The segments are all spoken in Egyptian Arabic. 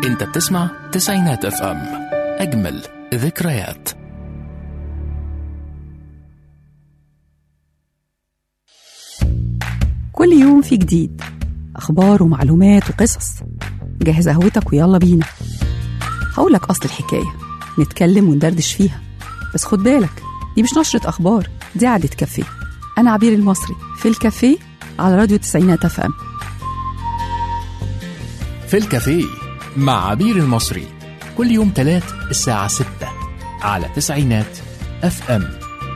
انت بتسمع تسعينات اف ام اجمل ذكريات كل يوم في جديد أخبار ومعلومات وقصص جهز قهوتك ويلا بينا هقولك أصل الحكاية نتكلم وندردش فيها بس خد بالك دي مش نشرة أخبار دي قعدة كافيه أنا عبير المصري في الكافيه على راديو تسعينات اف ام في الكافيه مع عبير المصري كل يوم تلات الساعة 6 على تسعينات اف ام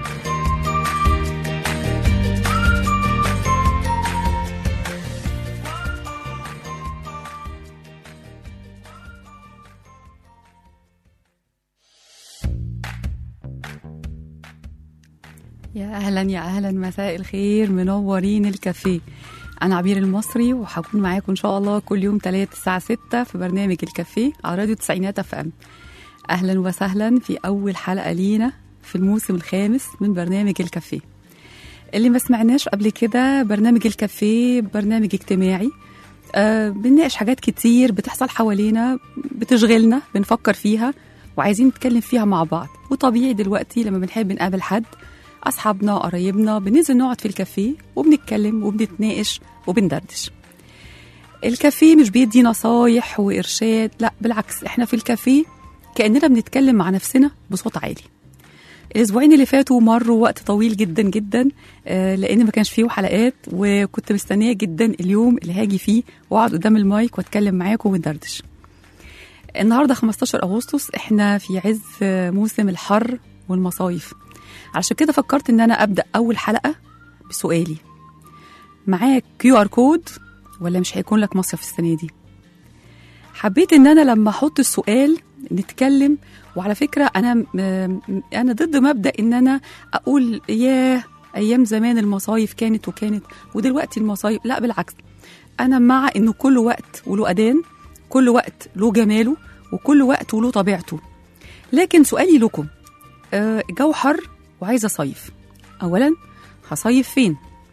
يا أهلا يا أهلا مساء الخير منورين الكافيه أنا عبير المصري وهكون معاكم إن شاء الله كل يوم تلات الساعة 6 في برنامج الكافيه على راديو تسعينات اف ام أهلا وسهلا في أول حلقة لينا في الموسم الخامس من برنامج الكافيه اللي ما سمعناش قبل كده برنامج الكافيه برنامج اجتماعي آه بنناقش حاجات كتير بتحصل حوالينا بتشغلنا بنفكر فيها وعايزين نتكلم فيها مع بعض وطبيعي دلوقتي لما بنحب نقابل حد أصحابنا قرايبنا بننزل نقعد في الكافيه وبنتكلم وبنتناقش وبندردش الكافيه مش بيدي نصايح وإرشاد لا بالعكس احنا في الكافيه كأننا بنتكلم مع نفسنا بصوت عالي الاسبوعين اللي فاتوا مروا وقت طويل جدا جدا آه، لان ما كانش فيه حلقات وكنت مستنيه جدا اليوم اللي هاجي فيه واقعد قدام المايك واتكلم معاكم وندردش النهارده 15 اغسطس احنا في عز آه، موسم الحر والمصايف علشان كده فكرت ان انا ابدا اول حلقه بسؤالي معاك كيو ار كود ولا مش هيكون لك مصيف السنه دي حبيت ان انا لما احط السؤال نتكلم وعلى فكره انا م- م- انا ضد مبدا ان انا اقول ياه ايام زمان المصايف كانت وكانت ودلوقتي المصايف لا بالعكس انا مع انه كل وقت وله اذان كل وقت له جماله وكل وقت وله طبيعته لكن سؤالي لكم آه، الجو حر وعايزه اصيف اولا هصيف فين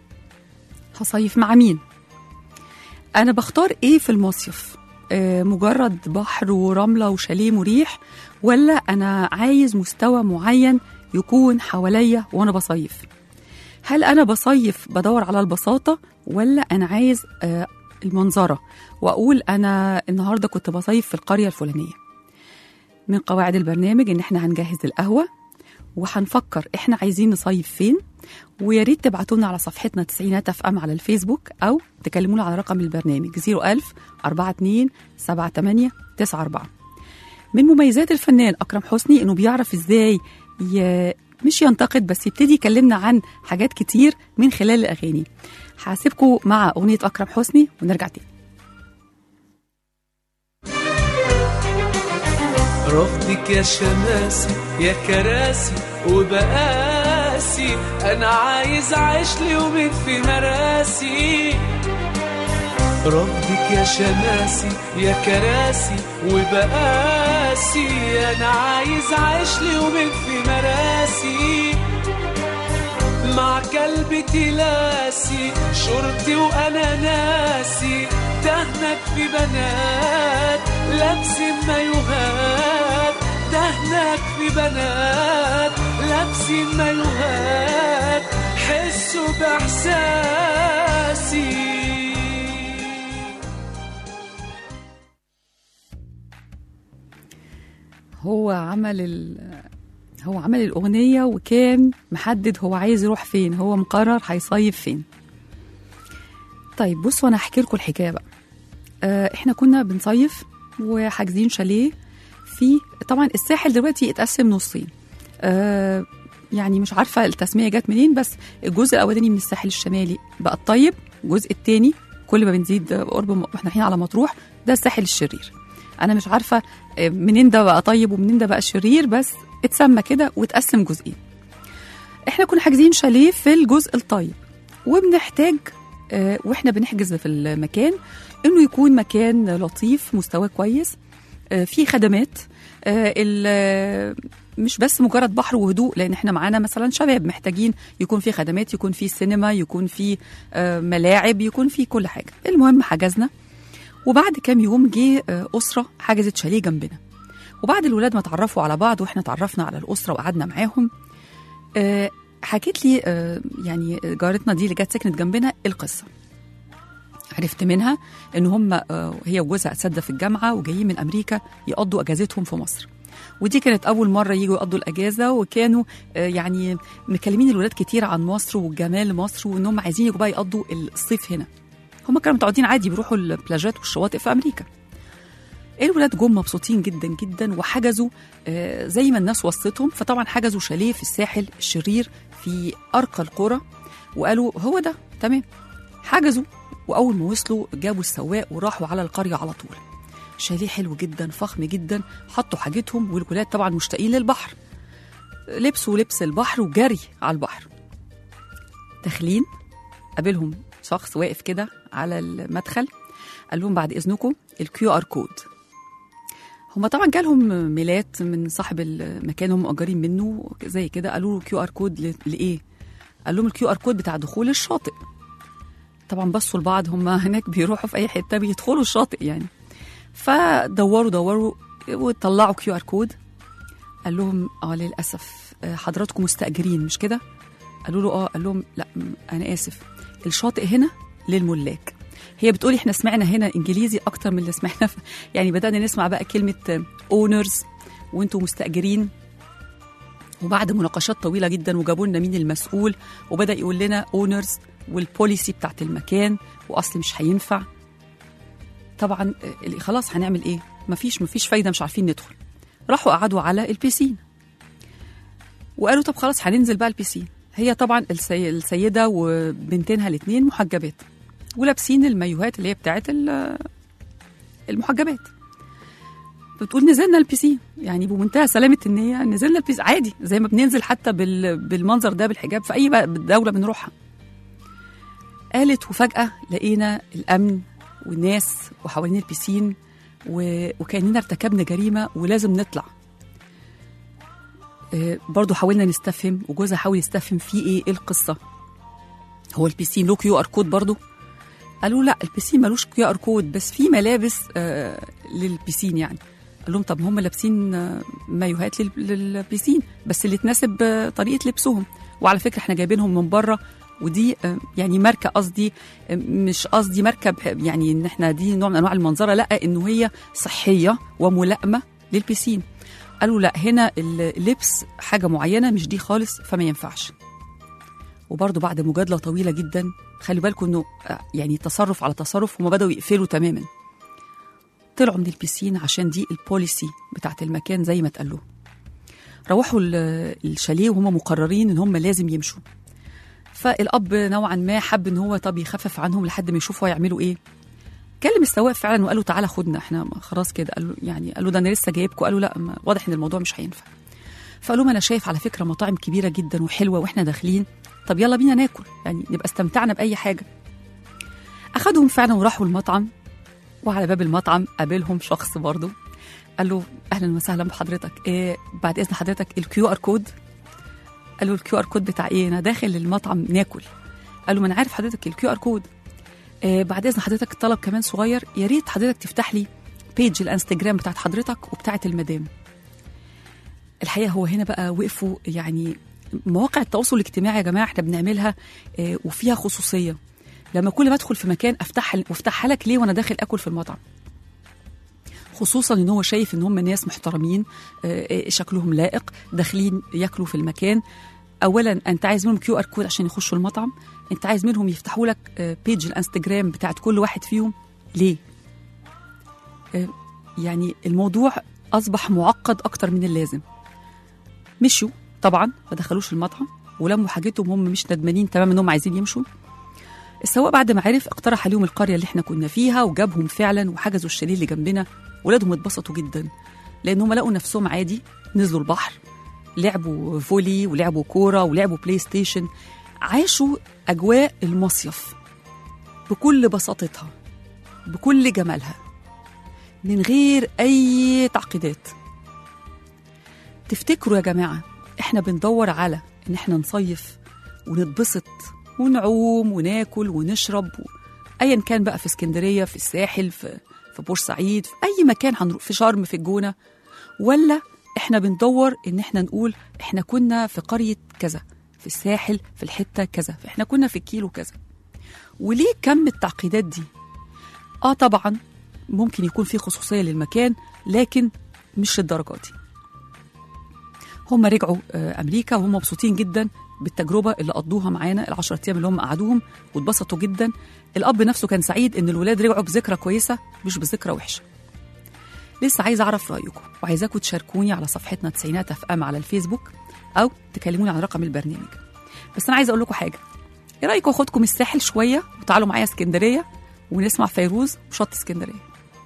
هصيف مع مين انا بختار ايه في المصيف آه، مجرد بحر ورمله وشاليه مريح ولا انا عايز مستوى معين يكون حواليا وانا بصيف هل انا بصيف بدور على البساطه ولا انا عايز آه، المنظره واقول انا النهارده كنت بصيف في القريه الفلانيه من قواعد البرنامج ان احنا هنجهز القهوه وهنفكر احنا عايزين نصيف فين ويا ريت تبعتوا لنا على صفحتنا تسعينات اف ام على الفيسبوك او تكلمونا على رقم البرنامج 01000 42 78 94 من مميزات الفنان اكرم حسني انه بيعرف ازاي ي... مش ينتقد بس يبتدي يكلمنا عن حاجات كتير من خلال الاغاني هسيبكم مع اغنيه اكرم حسني ونرجع تاني رفضك يا شماسي يا كراسي وبقاسي انا عايز اعيش لي يومين في مراسي رفضك يا شماسي يا كراسي وبقاسي انا عايز اعيش لي يومين في مراسي مع كلب تلاسي شرطي وانا ناسي دهنك في بنات لابسين مايوهات دهنك في بنات لابسين مايوهات حسوا باحساسي هو عمل ال... هو عمل الأغنية وكان محدد هو عايز يروح فين هو مقرر هيصيف فين طيب بصوا أنا هحكي لكم الحكاية بقى آه إحنا كنا بنصيف وحاجزين شاليه في طبعا الساحل دلوقتي اتقسم نصين آه يعني مش عارفة التسمية جت منين بس الجزء الأولاني من الساحل الشمالي بقى الطيب الجزء التاني كل ما بنزيد قرب م- واحنا رايحين على مطروح ده الساحل الشرير انا مش عارفه آه، منين ده بقى طيب ومنين ده بقى شرير بس اتسمى كده واتقسم جزئين احنا كنا حاجزين شاليه في الجزء الطيب وبنحتاج آه، واحنا بنحجز في المكان انه يكون مكان لطيف مستواه كويس آه، فيه خدمات آه، ال- مش بس مجرد بحر وهدوء لان احنا معانا مثلا شباب محتاجين يكون في خدمات يكون في سينما يكون في آه، ملاعب يكون في كل حاجه المهم حجزنا وبعد كام يوم جه آه، اسره حجزت شاليه جنبنا وبعد الولاد ما اتعرفوا على بعض واحنا اتعرفنا على الاسره وقعدنا معاهم آه، حكيت لي آه، يعني جارتنا دي اللي جت سكنت جنبنا القصه عرفت منها ان هم آه، هي وجوزها اساتذه في الجامعه وجايين من امريكا يقضوا اجازتهم في مصر ودي كانت اول مره يجوا يقضوا الاجازه وكانوا آه، يعني مكلمين الولاد كتير عن مصر وجمال مصر وان هم عايزين يجوا بقى يقضوا الصيف هنا هم كانوا متعودين عادي بيروحوا البلاجات والشواطئ في امريكا الولاد جم مبسوطين جدا جدا وحجزوا آه، زي ما الناس وصتهم فطبعا حجزوا شاليه في الساحل الشرير في ارقى القرى وقالوا هو ده تمام حجزوا واول ما وصلوا جابوا السواق وراحوا على القريه على طول شاليه حلو جدا فخم جدا حطوا حاجتهم والولاد طبعا مشتاقين للبحر لبسوا لبس البحر وجري على البحر داخلين قابلهم شخص واقف كده على المدخل قال لهم بعد اذنكم الكيو ار كود هما طبعا جالهم ميلات من صاحب المكان هم مأجرين منه زي كده قالوا له كيو ار كود ل- لايه؟ قال لهم الكيو ار كود بتاع دخول الشاطئ طبعا بصوا لبعض هم هناك بيروحوا في اي حته بيدخلوا الشاطئ يعني فدوروا دوروا وطلعوا كيو ار كود قال لهم اه للاسف آه، حضراتكم مستاجرين مش كده قالوا له اه قال لهم لا م- انا اسف الشاطئ هنا للملاك هي بتقولي احنا سمعنا هنا انجليزي اكتر من اللي سمعنا في يعني بدانا نسمع بقى كلمه اونرز وانتوا مستاجرين وبعد مناقشات طويله جدا وجابوا لنا مين المسؤول وبدا يقول لنا اونرز والبوليسي بتاعت المكان واصل مش هينفع طبعا آه، خلاص هنعمل ايه مفيش مفيش فايده مش عارفين ندخل راحوا قعدوا على البيسين وقالوا طب خلاص هننزل بقى البيسين هي طبعا السي... السيده وبنتينها الاثنين محجبات ولابسين المايوهات اللي هي بتاعت ال- المحجبات بتقول نزلنا البيسين يعني بمنتهى سلامه النيه نزلنا البيسين عادي زي ما بننزل حتى بال... بالمنظر ده بالحجاب في اي بقى دوله بنروحها قالت وفجاه لقينا الامن والناس وحوالين البيسين و... وكاننا ارتكبنا جريمه ولازم نطلع آه، برضو حاولنا نستفهم وجوزها حاول يستفهم في ايه ايه القصه هو البيسين له كيو ار كود برضو قالوا لا البيسين ملوش كيو ار كود بس في ملابس آه للبيسين يعني قال لهم طب هم لابسين آه، مايوهات لل- للبيسين بس اللي تناسب آه، طريقه لبسهم وعلى فكره احنا جايبينهم من بره ودي آه، يعني ماركه قصدي آه، مش قصدي ماركه بح- يعني ان احنا دي نوع من انواع المنظره لا انه هي صحيه وملائمه للبيسين قالوا لا هنا اللبس حاجه معينه مش دي خالص فما ينفعش وبرضه بعد مجادله طويله جدا خلي بالكم انه آه، يعني تصرف على تصرف هما بداوا يقفلوا تماما طلعوا من البيسين عشان دي البوليسي بتاعت المكان زي ما اتقال لهم روحوا ال- الشاليه وهم مقررين ان هم لازم يمشوا فالاب نوعا ما حب ان هو طب يخفف عنهم لحد ما يشوفوا هيعملوا ايه كلم السواق فعلا وقال له تعالى خدنا احنا خلاص كده قال له يعني قال له ده انا لسه جايبكم قالوا لا ما- واضح ان الموضوع مش هينفع فقال لهم انا شايف على فكره مطاعم كبيره جدا وحلوه واحنا داخلين طب يلا بينا ناكل يعني نبقى استمتعنا باي حاجه اخدهم فعلا وراحوا المطعم وعلى باب المطعم قابلهم شخص برضه قال له اهلا وسهلا بحضرتك إيه بعد اذن حضرتك الكيو ار كود قال له الكيو ار كود بتاع ايه انا داخل المطعم ناكل قال له ما انا عارف حضرتك الكيو ار كود إيه بعد اذن حضرتك طلب كمان صغير يا ريت حضرتك تفتح لي بيج الانستجرام بتاعت حضرتك وبتاعت المدام الحقيقه هو هنا بقى وقفوا يعني مواقع التواصل الاجتماعي يا جماعه احنا بنعملها آه، وفيها خصوصيه لما كل ما ادخل في مكان افتحها وافتحها لك ليه وانا داخل اكل في المطعم خصوصا ان هو شايف ان هم ناس محترمين آه، آه، شكلهم لائق داخلين ياكلوا في المكان اولا انت عايز منهم كيو ار كود عشان يخشوا المطعم انت عايز منهم يفتحوا لك آه، بيج الانستجرام بتاعت كل واحد فيهم ليه آه، يعني الموضوع اصبح معقد اكتر من اللازم مشوا طبعا ما دخلوش المطعم ولموا حاجتهم هم مش ندمانين تماما انهم عايزين يمشوا السواق بعد ما عرف اقترح عليهم القريه اللي احنا كنا فيها وجابهم فعلا وحجزوا الشاليه اللي جنبنا ولادهم اتبسطوا جدا لان هم لقوا نفسهم عادي نزلوا البحر لعبوا فولي ولعبوا كوره ولعبوا بلاي ستيشن عاشوا اجواء المصيف بكل بساطتها بكل جمالها من غير اي تعقيدات تفتكروا يا جماعه احنا بندور على ان احنا نصيف ونتبسط ونعوم وناكل ونشرب و... ايا كان بقى في اسكندريه في الساحل في في بورسعيد في اي مكان هنروح في شرم في الجونه ولا احنا بندور ان احنا نقول احنا كنا في قريه كذا في الساحل في الحته كذا احنا كنا في الكيلو كذا وليه كم التعقيدات دي اه طبعا ممكن يكون في خصوصيه للمكان لكن مش للدرجه دي هم رجعوا آه، امريكا وهم مبسوطين جدا بالتجربه اللي قضوها معانا العشرة ايام اللي هم قعدوهم واتبسطوا جدا الاب نفسه كان سعيد ان الولاد رجعوا بذكرى كويسه مش بذكرى وحشه لسه عايزه اعرف رايكم وعايزاكم تشاركوني على صفحتنا تسعينات اف ام على الفيسبوك او تكلموني عن رقم البرنامج بس انا عايزه اقول لكم حاجه ايه رايكم اخدكم الساحل شويه وتعالوا معايا اسكندريه ونسمع فيروز وشط اسكندريه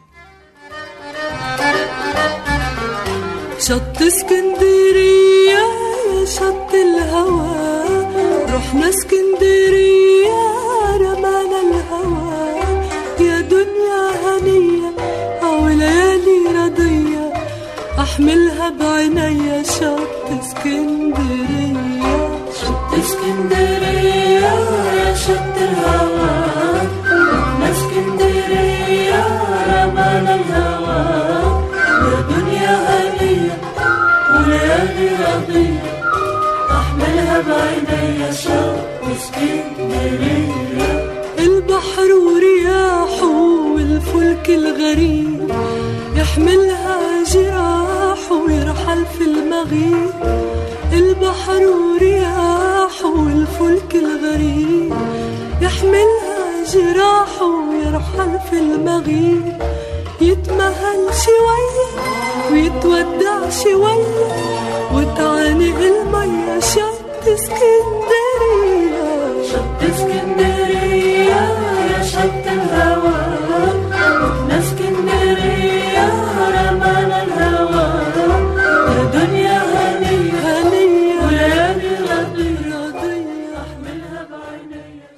شط اسكندرية يا شط الهوى رحنا اسكندرية رمانا الهوى يا دنيا هنية أو ليالي رضية أحملها بعينيا شط اسكندرية شط اسكندرية يا شط الهوى رحنا اسكندرية رمانا الهوى يا دنيا هنية وليالي رضية أحملها بعينيا شوق اسكندرية البحر ورياحه والفلك الغريب يحملها جراحه ويرحل في المغيب البحر ورياحه والفلك الغريب يحملها جراحه ويرحل في المغيب يتمهل شوية ويتودع شوية وتعانق المية شط اسكندرية شط اسكندرية يا شط الهوى رحنا اسكندرية رمانا الهوى يا دنيا هنية هنية وليالي رضية رضية احملها بعينيا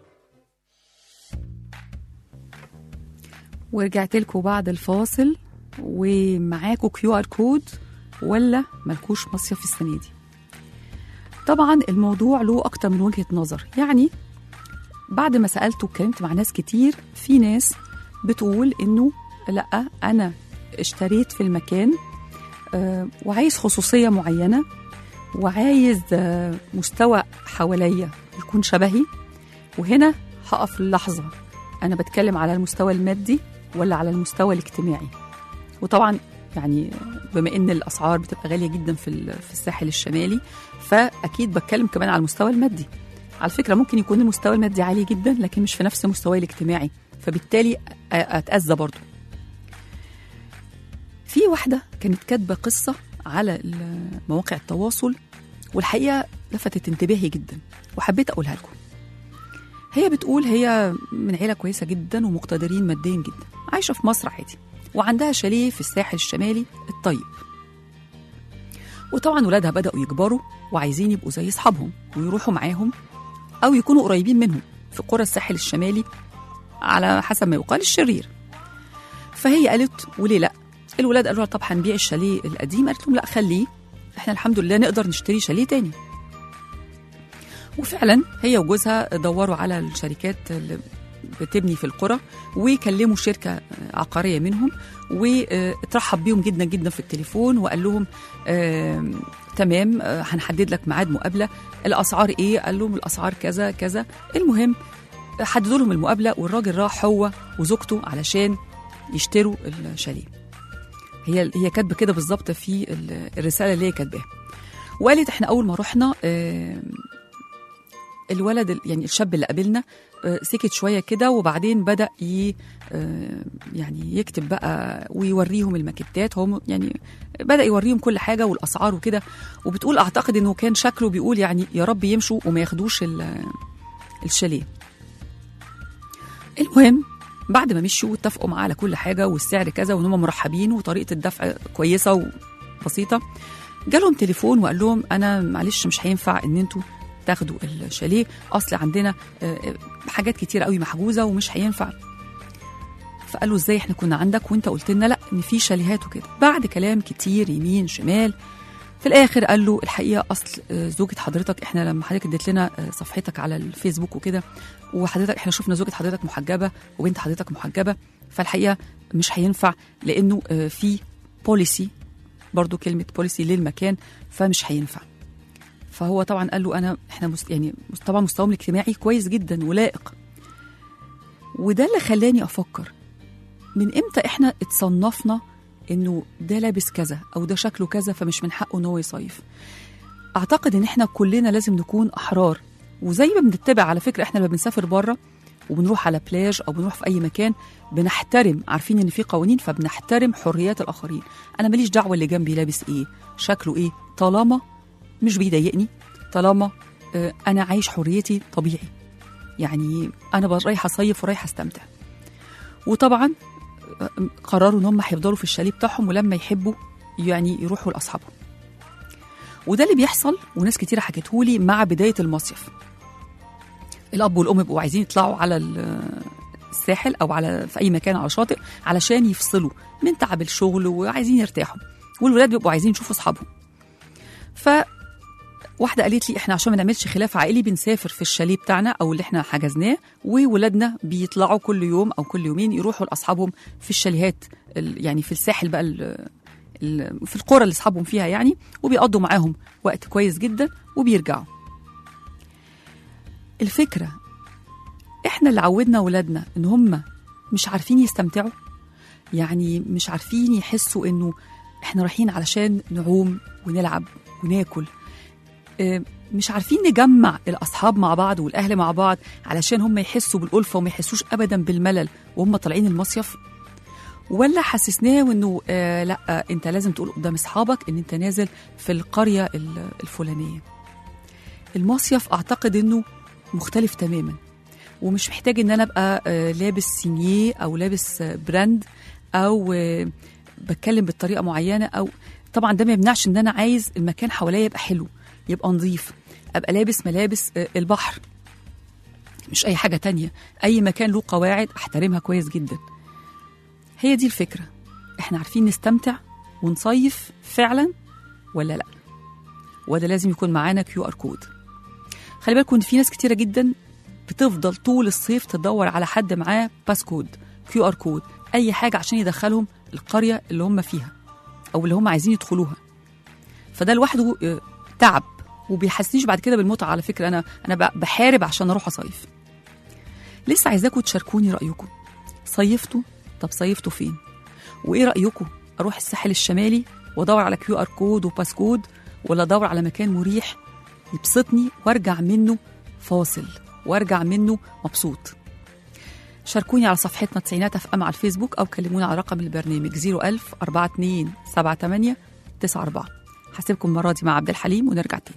ورجعت لكم بعد الفاصل ومعاكم كيو ار كود ولا ملكوش مصيف السنه دي طبعا الموضوع له اكتر من وجهه نظر يعني بعد ما سالت واتكلمت مع ناس كتير في ناس بتقول انه لا انا اشتريت في المكان آه، وعايز خصوصيه معينه وعايز آه، مستوى حواليا يكون شبهي وهنا هقف لحظه انا بتكلم على المستوى المادي ولا على المستوى الاجتماعي وطبعا يعني بما ان الاسعار بتبقى غاليه جدا في ال- في الساحل الشمالي فاكيد بتكلم كمان على المستوى المادي على فكره ممكن يكون المستوى المادي عالي جدا لكن مش في نفس مستواي الاجتماعي فبالتالي أ- اتاذى برضه في واحده كانت كاتبه قصه على ال- مواقع التواصل والحقيقه لفتت انتباهي جدا وحبيت اقولها لكم هي بتقول هي من عيله كويسه جدا ومقتدرين ماديا جدا عايشه في مصر عادي وعندها شاليه في الساحل الشمالي الطيب وطبعا ولادها بدأوا يكبروا وعايزين يبقوا زي أصحابهم ويروحوا معاهم أو يكونوا قريبين منهم في قرى الساحل الشمالي على حسب ما يقال الشرير فهي قالت وليه لا الولاد قالوا لها طب هنبيع الشاليه القديم قالت لهم لا خليه احنا الحمد لله نقدر نشتري شاليه تاني وفعلا هي وجوزها دوروا على الشركات اللي بتبني في القرى وكلموا شركه عقاريه منهم واترحب بيهم جدا جدا في التليفون وقال لهم آه تمام آه هنحدد لك ميعاد مقابله الاسعار ايه قال لهم الاسعار كذا كذا المهم حددوا لهم المقابله والراجل راح هو وزوجته علشان يشتروا الشاليه هي هي كاتبه كده بالظبط في ال- الرساله اللي هي كاتباها وقالت احنا اول ما رحنا آه الولد ال- يعني الشاب اللي قابلنا آه، سكت شويه كده وبعدين بدا ي آه، يعني يكتب بقى ويوريهم الماكيتات هو م- يعني بدا يوريهم كل حاجه والاسعار وكده وبتقول اعتقد انه كان شكله بيقول يعني يا رب يمشوا وما ياخدوش ال- الشاليه المهم بعد ما مشوا واتفقوا معاه على كل حاجه والسعر كذا وان هم مرحبين وطريقه الدفع كويسه وبسيطه جالهم تليفون وقال لهم انا معلش مش هينفع ان انتوا تاخدوا الشاليه اصل عندنا آه، آه، حاجات كتير قوي محجوزه ومش هينفع فقالوا ازاي احنا كنا عندك وانت قلت لنا لا ان في شاليهات وكده بعد كلام كتير يمين شمال في الاخر قال له الحقيقه اصل آه، زوجة حضرتك احنا لما حضرتك اديت لنا آه، صفحتك على الفيسبوك وكده وحضرتك احنا شفنا زوجة حضرتك محجبه وبنت حضرتك محجبه فالحقيقه مش هينفع لانه آه، في بوليسي برضو كلمه بوليسي للمكان فمش هينفع فهو طبعا قال له انا احنا مس يعني مس- طبعا مستواهم الاجتماعي كويس جدا ولائق وده اللي خلاني افكر من امتى احنا اتصنفنا انه ده لابس كذا او ده شكله كذا فمش من حقه ان هو يصيف اعتقد ان احنا كلنا لازم نكون احرار وزي ما بنتبع على فكره احنا لما بنسافر بره وبنروح على بلاج او بنروح في اي مكان بنحترم عارفين ان في قوانين فبنحترم حريات الاخرين انا ماليش دعوه اللي جنبي لابس ايه شكله ايه طالما مش بيضايقني طالما آه، انا عايش حريتي طبيعي يعني انا بقى رايحه اصيف ورايحه استمتع وطبعا آه، قرروا ان هم هيفضلوا في الشاليه بتاعهم ولما يحبوا يعني يروحوا لاصحابهم وده اللي بيحصل وناس كتير حكيتهولي مع بدايه المصيف الاب والام بيبقوا عايزين يطلعوا على ال- الساحل او على في اي مكان على شاطئ علشان يفصلوا من تعب الشغل وعايزين يرتاحوا والولاد بيبقوا عايزين يشوفوا اصحابهم ف واحدة قالت لي احنا عشان ما نعملش خلاف عائلي بنسافر في الشاليه بتاعنا او اللي احنا حجزناه وولادنا بيطلعوا كل يوم او كل يومين يروحوا لاصحابهم في الشاليهات ال- يعني في الساحل بقى ال- ال- في القرى اللي اصحابهم فيها يعني وبيقضوا معاهم وقت كويس جدا وبيرجعوا الفكرة احنا اللي عودنا ولادنا ان هم مش عارفين يستمتعوا يعني مش عارفين يحسوا انه احنا رايحين علشان نعوم ونلعب وناكل آه، مش عارفين نجمع الاصحاب مع بعض والاهل مع بعض علشان هم يحسوا بالالفه وما يحسوش ابدا بالملل وهم طالعين المصيف ولا حسسناه انه آه لا آه انت لازم تقول قدام اصحابك ان انت نازل في القريه ال- الفلانيه المصيف اعتقد انه مختلف تماما ومش محتاج ان انا ابقى آه لابس سينيه او لابس آه براند او آه بتكلم بطريقه معينه او طبعا ده ما يمنعش ان انا عايز المكان حواليا يبقى حلو يبقى نظيف ابقى لابس ملابس آه، البحر مش اي حاجه تانية اي مكان له قواعد احترمها كويس جدا هي دي الفكره احنا عارفين نستمتع ونصيف فعلا ولا لا وده لازم يكون معانا كيو ار كود خلي بالكم ان في ناس كتيره جدا بتفضل طول الصيف تدور على حد معاه باسكود كيو ار كود اي حاجه عشان يدخلهم القريه اللي هم فيها او اللي هم عايزين يدخلوها فده لوحده آه، تعب وبيحسنيش بعد كده بالمتعه على فكره انا انا ب- بحارب عشان اروح اصيف لسه عايزاكم تشاركوني رايكم صيفتوا طب صيفتوا فين وايه رايكم اروح الساحل الشمالي وادور على كيو ار كود وباسكود ولا ادور على مكان مريح يبسطني وارجع منه فاصل وارجع منه مبسوط شاركوني على صفحتنا تسعينات اف ام على الفيسبوك او كلمونا على رقم البرنامج 01000 42 78 94 هسيبكم المره دي مع عبد الحليم ونرجع تاني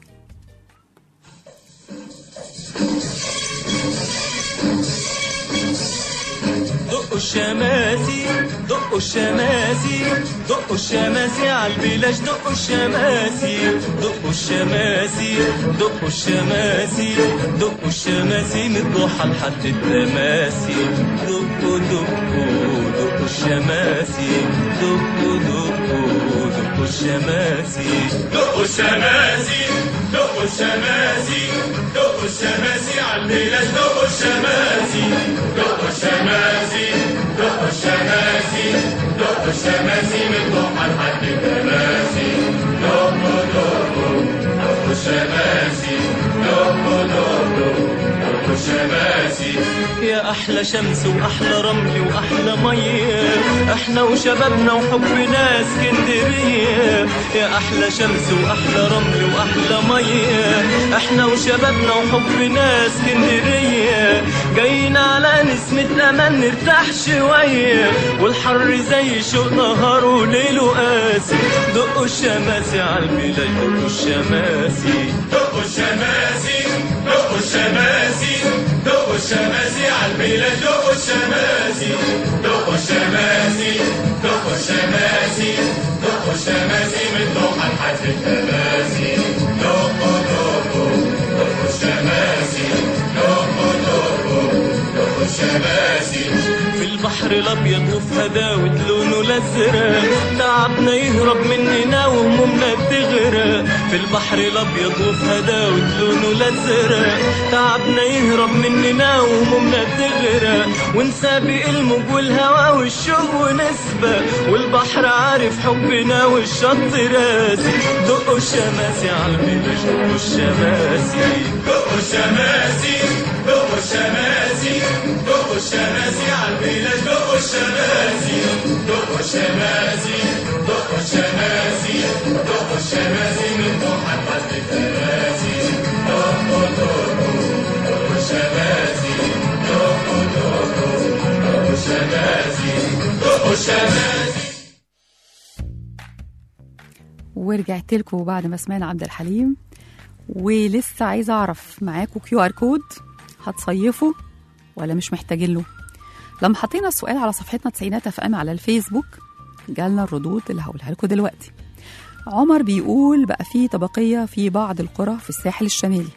دقوا الشماسي دقوا الشماسي دقوا الشماسي على البلاش دقوا الشماسي دقوا الشماسي دقوا الشماسي دقوا الشماسي من الضحى لحد التماسي دقوا دقوا دقوا الشماسي دقوا دقوا دقوا الشماسي دقوا الشماسي دقوا الشماسي دقوا الشماسي على البلاش دقوا الشماسي دقوا الشماسي دقوا الشماسي دقوا الشماسي من ضحى لحد التماسي دقوا دقوا دقوا الشماسي دقوا دقوا دقوا الشماسي يا احلى شمس واحلى رمل واحلى ميه احنا وشبابنا وحبنا اسكندريه يا احلى شمس واحلى رمل واحلى ميه احنا وشبابنا وحبنا اسكندريه جايين على نسمة امان نرتاح شويه والحر زي شوق نهار وليله قاسي دقوا الشماسي على البلاد دقوا الشماسي دقوا الشماسي دقوا الشماسي دقوا الشماسي على البلاد دقوا الشماسي دقوا الشماسي دقوا الشماسي دقوا الشماسي من ضحى لحد التماسي دقوا دقوا دقوا الشماسي دقوا دقوا دقوا الشماسي في البحر البحر الابيض وفي هداوة لونه الازرق تعبنا يهرب مننا وهمومنا تغرق في البحر الابيض وفي هداوة لونه الازرق تعبنا يهرب مننا وهمومنا تغرق ونسابق الموج والهوا والشوق ونسبق والبحر عارف حبنا والشط راسي دقوا الشماسي على البلاج دقوا الشماسي دقوا الشماسي دقوا الشماسي دقوا الشماسي على البلاج دقوا الشماسي دقوا الشماسي دقوا الشماسي دقوا الشماسي من ضحى لحد التراسي دقوا دقوا دقوا الشماسي دقوا دقوا دقوا الشماسي دقوا الشماسي ورجعت لكم بعد ما سمعنا عبد الحليم ولسه عايزه اعرف معاكم كيو ار كود هتصيفوا ولا مش محتاجين له لما حطينا السؤال على صفحتنا تسعينات اف ام على الفيسبوك جالنا الردود اللي هقولها لكم دلوقتي عمر بيقول بقى في طبقيه في بعض القرى في الساحل الشمالي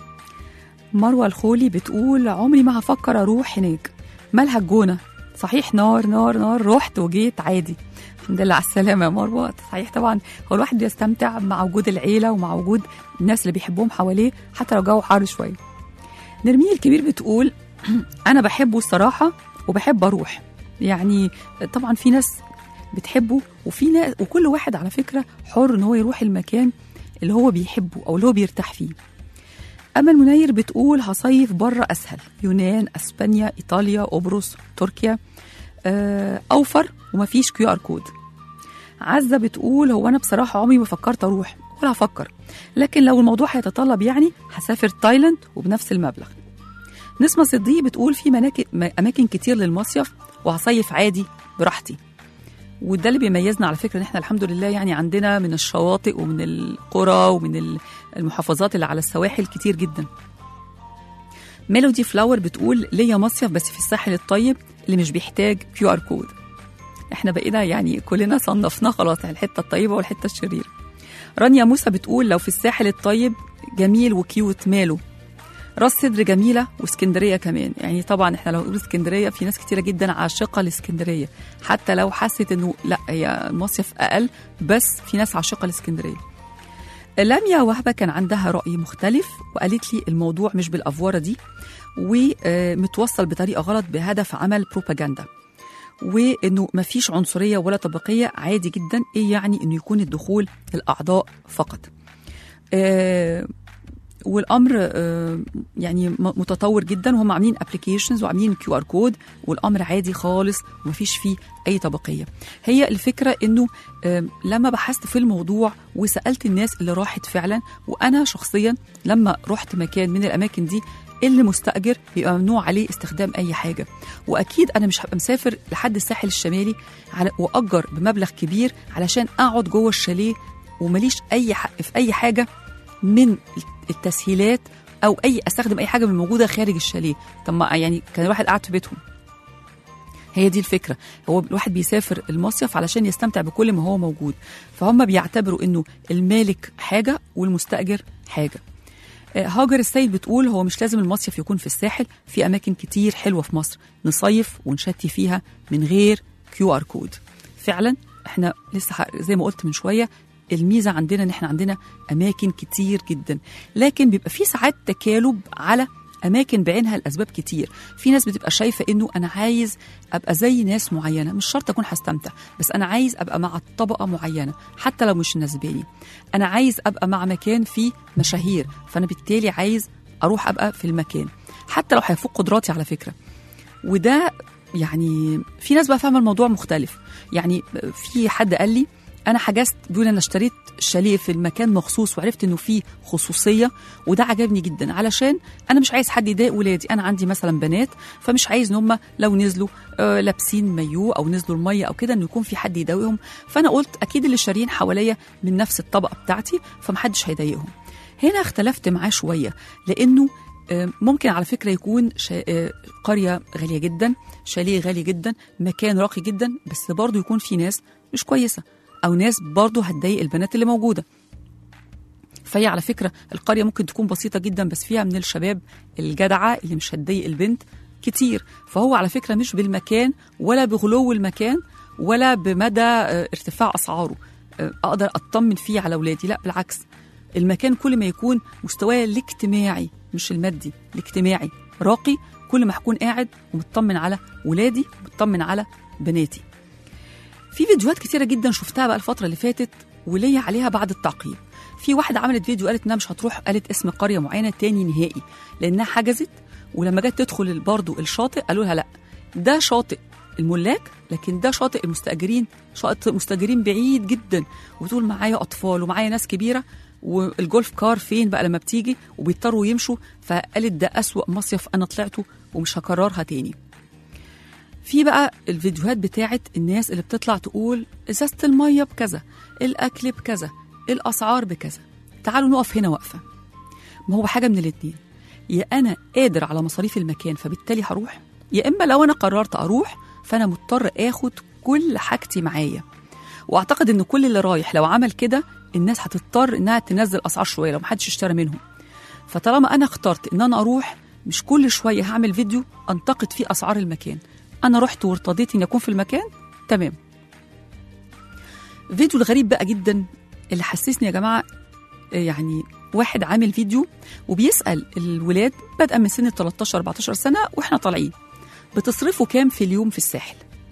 مروه الخولي بتقول عمري ما هفكر اروح هناك مالها الجونه صحيح نار نار نار رحت وجيت عادي الحمد لله على السلامه يا مروه صحيح طبعا هو الواحد بيستمتع مع وجود العيله ومع وجود الناس اللي بيحبهم حواليه حتى لو جو حار شويه نرمين الكبير بتقول انا بحبه الصراحه وبحب اروح يعني طبعا في ناس بتحبه وفي ناس وكل واحد على فكره حر ان هو يروح المكان اللي هو بيحبه او اللي هو بيرتاح فيه امل منير بتقول هصيف بره اسهل يونان اسبانيا ايطاليا قبرص تركيا آه، اوفر ومفيش كيو ار كود عزه بتقول هو انا بصراحه عمري ما فكرت اروح ولا هفكر لكن لو الموضوع هيتطلب يعني هسافر تايلاند وبنفس المبلغ نسمة صديق بتقول في مناك- م- اماكن كتير للمصيف وهصيف عادي براحتي وده اللي بيميزنا على فكره ان احنا الحمد لله يعني عندنا من الشواطئ ومن القرى ومن ال- المحافظات اللي على السواحل كتير جدا ميلودي فلاور بتقول ليا مصيف بس في الساحل الطيب اللي مش بيحتاج كيو ار كود احنا بقينا يعني كلنا صنفناه خلاص على الحته الطيبه والحته الشريره رانيا موسى بتقول لو في الساحل الطيب جميل وكيوت ماله راس سدر جميله واسكندريه كمان يعني طبعا احنا لو نقول اسكندريه في ناس كتيره جدا عاشقه لاسكندريه حتى لو حست انه لا هي المصيف اقل بس في ناس عاشقه لاسكندريه لميا وهبه كان عندها راي مختلف وقالت لي الموضوع مش بالافواره دي ومتوصل بطريقه غلط بهدف عمل بروباجندا وانه مفيش عنصريه ولا طبقيه عادي جدا ايه يعني انه يكون الدخول الاعضاء فقط آه، والامر آه، يعني م- متطور جدا وهم عاملين ابلكيشنز وعاملين كيو ار كود والامر عادي خالص ومفيش فيه اي طبقيه هي الفكره انه آه، لما بحثت في الموضوع وسالت الناس اللي راحت فعلا وانا شخصيا لما رحت مكان من الاماكن دي اللي مستاجر بيبقى ممنوع عليه استخدام اي حاجه واكيد انا مش هبقى مسافر لحد الساحل الشمالي على واجر بمبلغ كبير علشان اقعد جوه الشاليه ومليش اي حق في اي حاجه من التسهيلات او اي استخدم اي حاجه من الموجوده خارج الشاليه طب ما يعني كان الواحد قاعد في بيتهم هي دي الفكره هو الواحد بيسافر المصيف علشان يستمتع بكل ما هو موجود فهم بيعتبروا انه المالك حاجه والمستاجر حاجه آه، هاجر السيد بتقول هو مش لازم المصيف يكون في الساحل في اماكن كتير حلوه في مصر نصيف ونشتي فيها من غير كيو ار كود فعلا احنا لسه ح- زي ما قلت من شويه الميزه عندنا ان احنا عندنا اماكن كتير جدا لكن بيبقى في ساعات تكالب على اماكن بعينها لاسباب كتير في ناس بتبقى شايفه انه انا عايز ابقى زي ناس معينه مش شرط اكون هستمتع بس انا عايز ابقى مع طبقه معينه حتى لو مش نسباني انا عايز ابقى مع مكان فيه مشاهير فانا بالتالي عايز اروح ابقى في المكان حتى لو هيفوق قدراتي على فكره وده يعني في ناس بقى فاهمه الموضوع مختلف يعني في حد قال لي انا حجزت بيقول انا اشتريت شاليه في المكان مخصوص وعرفت انه فيه خصوصيه وده عجبني جدا علشان انا مش عايز حد يضايق ولادي انا عندي مثلا بنات فمش عايز ان هم لو نزلوا آه لابسين مايو او نزلوا الميه او كده انه يكون في حد يضايقهم فانا قلت اكيد اللي شاريين حواليا من نفس الطبقه بتاعتي فمحدش هيضايقهم هنا اختلفت معاه شويه لانه آه، ممكن على فكره يكون شا... آه، قريه غاليه جدا شاليه غالي جدا مكان راقي جدا بس برضه يكون في ناس مش كويسه او ناس برضه هتضايق البنات اللي موجوده فهي على فكره القريه ممكن تكون بسيطه جدا بس فيها من الشباب الجدعه اللي مش هتضايق البنت كتير فهو على فكره مش بالمكان ولا بغلو المكان ولا بمدى آه، ارتفاع اسعاره آه، اقدر اطمن فيه على اولادي لا بالعكس المكان كل ما يكون مستواه الاجتماعي مش المادي الاجتماعي راقي كل ما هكون قاعد ومطمن على ولادي ومطمن على بناتي في فيديوهات كتيرة جدا شفتها بقى الفترة اللي فاتت وليا عليها بعد التعقيب في واحدة عملت فيديو قالت انها مش هتروح قالت اسم قرية معينة تاني نهائي لانها حجزت ولما جت تدخل برضه الشاطئ قالوا لها لا ده شاطئ الملاك لكن ده شاطئ المستاجرين شاطئ مستاجرين بعيد جدا وتقول معايا اطفال ومعايا ناس كبيره والجولف كار فين بقى لما بتيجي وبيضطروا يمشوا فقالت ده أسوأ مصيف انا طلعته ومش هكررها تاني في بقى الفيديوهات بتاعت الناس اللي بتطلع تقول ازازه الميه بكذا الاكل بكذا الاسعار بكذا تعالوا نقف هنا وقفه ما هو حاجه من الاتنين يا انا قادر على مصاريف المكان فبالتالي هروح يا اما لو انا قررت اروح فانا مضطر اخد كل حاجتي معايا واعتقد ان كل اللي رايح لو عمل كده الناس هتضطر انها تنزل اسعار شويه لو محدش اشترى منهم فطالما انا اخترت ان انا اروح مش كل شويه هعمل فيديو انتقد فيه اسعار المكان انا رحت وارتضيت اني اكون في المكان تمام فيديو الغريب بقى جدا اللي حسسني يا جماعه آه، يعني واحد عامل فيديو وبيسال الولاد بدءا من سن 13 14 سنه واحنا طالعين بتصرفوا كام في اليوم في الساحل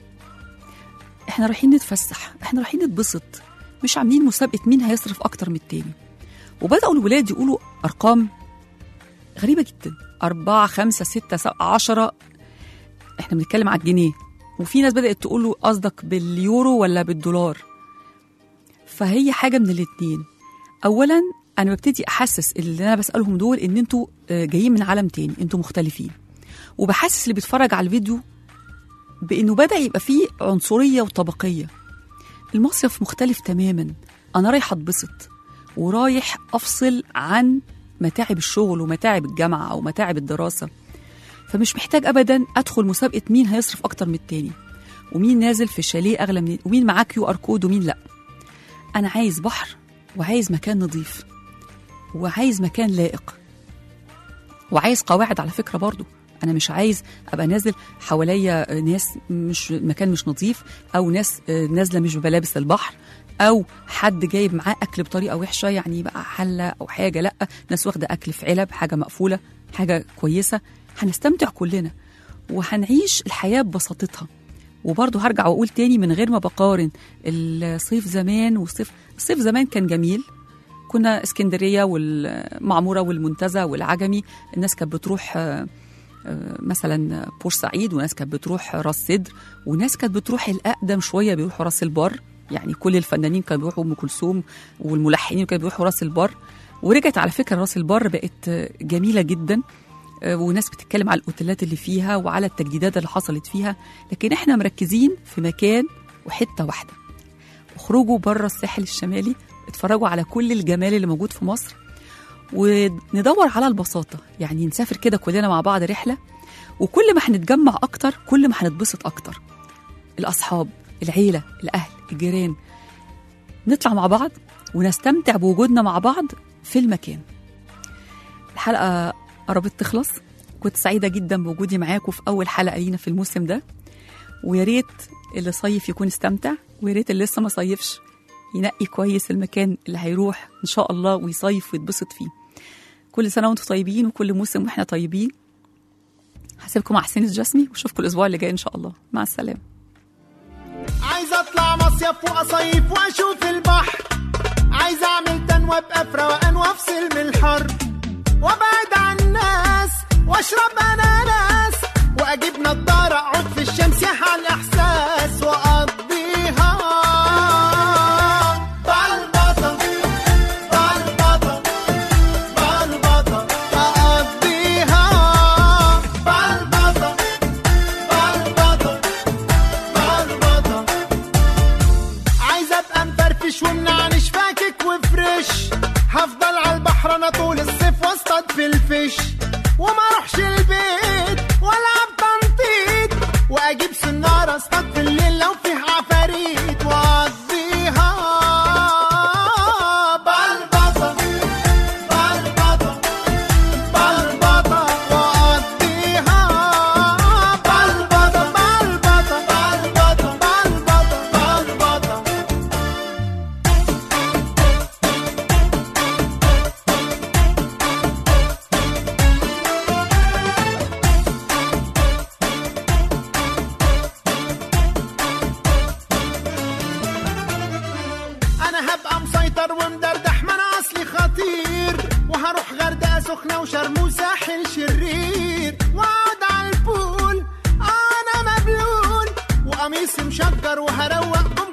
احنا رايحين نتفسح احنا رايحين نتبسط مش عاملين مسابقه مين هيصرف اكتر من التاني وبداوا الولاد يقولوا ارقام غريبه جدا أربعة خمسة ستة سبعة عشرة احنا بنتكلم على الجنيه وفي ناس بدأت تقول له قصدك باليورو ولا بالدولار فهي حاجة من الاتنين أولا أنا ببتدي أحسس اللي أنا بسألهم دول إن أنتوا آه، جايين من عالم تاني أنتوا مختلفين وبحسس اللي بيتفرج على الفيديو بإنه بدأ يبقى فيه عنصرية وطبقية المصيف مختلف تماما أنا رايح أتبسط ورايح أفصل عن متاعب الشغل ومتاعب الجامعة أو متاعب الدراسة فمش محتاج ابدا ادخل مسابقه مين هيصرف اكتر من التاني ومين نازل في شاليه اغلى من ومين معاه كيو ار كود ومين لا انا عايز بحر وعايز مكان نظيف وعايز مكان لائق وعايز قواعد على فكره برضو انا مش عايز ابقى نازل حواليا ناس مش مكان مش نظيف او ناس نازله مش بملابس البحر او حد جايب معاه اكل بطريقه وحشه يعني بقى حله او حاجه لا ناس واخده اكل في علب حاجه مقفوله حاجه كويسه هنستمتع كلنا وهنعيش الحياه ببساطتها وبرضه هرجع واقول تاني من غير ما بقارن الصيف زمان والصيف الصيف زمان كان جميل كنا اسكندريه والمعموره والمنتزه والعجمي الناس كانت بتروح آه، آه، مثلا بورسعيد وناس كانت بتروح راس سدر وناس كانت بتروح الاقدم شويه بيروحوا راس البر يعني كل الفنانين كانوا بيروحوا ام كلثوم والملحنين كانوا بيروحوا راس البر ورجعت على فكره راس البر بقت آه، جميله جدا آه، وناس بتتكلم على الاوتيلات اللي فيها وعلى التجديدات اللي حصلت فيها لكن احنا مركزين في مكان وحته واحده اخرجوا بره الساحل الشمالي اتفرجوا على كل الجمال اللي موجود في مصر وندور على البساطه يعني نسافر كده كلنا مع بعض رحله وكل ما هنتجمع اكتر كل ما هنتبسط اكتر الاصحاب العيله الاهل الجيران نطلع مع بعض ونستمتع بوجودنا مع بعض في المكان الحلقه قربت تخلص كنت سعيده جدا بوجودي معاكم في اول حلقه لينا في الموسم ده ويا ريت اللي صيف يكون استمتع ويا ريت اللي لسه ما صيفش ينقي كويس المكان اللي هيروح ان شاء الله ويصيف ويتبسط فيه كل سنه وانتم طيبين وكل موسم واحنا طيبين هسيبكم مع حسين الجسمي واشوفكم الاسبوع اللي جاي ان شاء الله مع السلامه عايز اطلع مصيف واصيف واشوف البحر عايز اعمل تنوى ابقى في روقان وافصل من الحر وابعد عن الناس واشرب اناناس واجيب نضاره اقعد في الشمس يحيى الاحساس واقضيها بلبطه بلبطه بلبطه اقضيها بلبطه بلبطه بلبطه عايز ابقى مفرفش ومنعنش فاكك وفريش هفضل على البحر انا طول الصيف واصطاد في الفيش وما اروحش البيت والعب تنطيط واجيب سناره اصطاد في الليل لو فيه عفاريت واقضيها بلبطه بلبطه بلبطه واقضيها مكشر ومدردح ما انا اصلي خطير وهروح غردقه سخنه وشرم وساحل شرير واقعد على البول انا مبلول وقميصي مشجر وهروق